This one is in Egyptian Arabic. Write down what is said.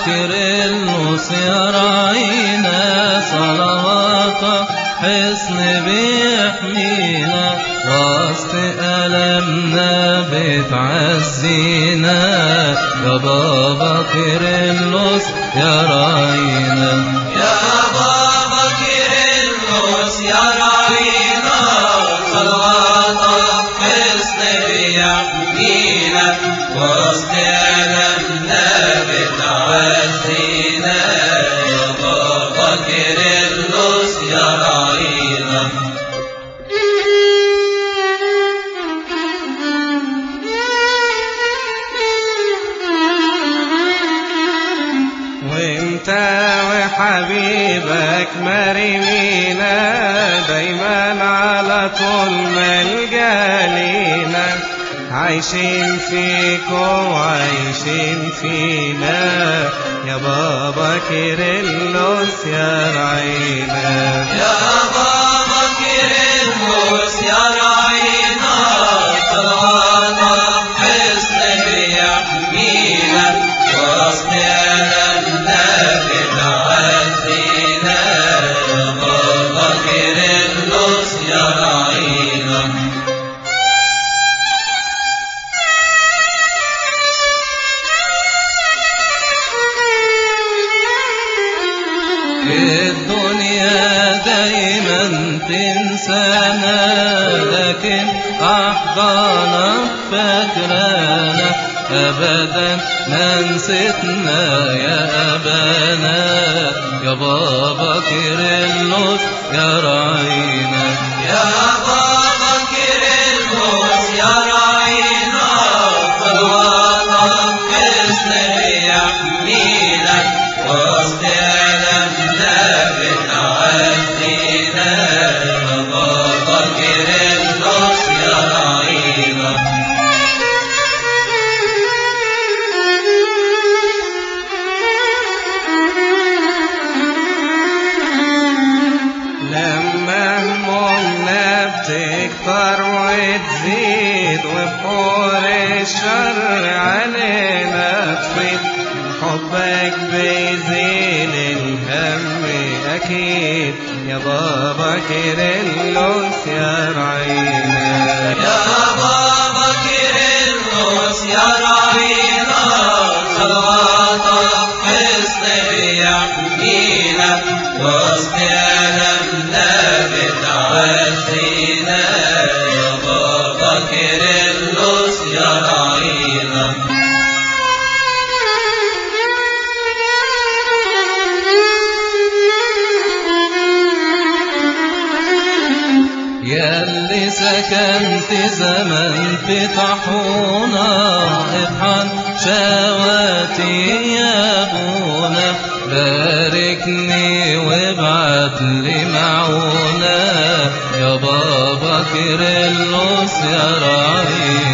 كيرلس يا راعينا صلواتك حصن بيحمينا وسط ألمنا بتعزينا يا بابا كيرلس يا راعينا يا بابا كيرلس يا راعينا صلواتك حصن بيحمينا وسط ألمنا بتعزينا يا بابا كيرلس يا راعينا وانت وحبيبك مرمينا دايما على طول ملجا لينا عايشين فيكم وعايشين فينا يا بابا كيرلس يا رعينا يا بابا كيرلس يا راعينا صلواتك حصن بيحمينا وسط ألمنا بتعزينا يا بابا كيرلس يا راعينا الدنيا دايما تنسانا لكن أحضانك فاكرانا أبدا ما نسيتنا يا أبانا يا بابا كيرلس يا راعينا يا بابا كيرلس يا راعينا صلواتك حصن بيحمينا وسط ألمنا بتعزينا يا بابا كيرلس يا راعينا لما همومنا بتكتر وتزيد وبحور الشر علينا تفيد حبك بيزيل الهم أكيد يا بابا كيرلس يا رعينا يا بابا كيرلس يا راعينا صلواتك حصن بيحمينا وسط ألمنا بتعزينا يا بابا كيرلس يا راعينا يا اللي سكنت زمن في طاحونة اطحن شواتي يا ابونا باركني وابعت لي معونة يا بابا كيرلس يا راعي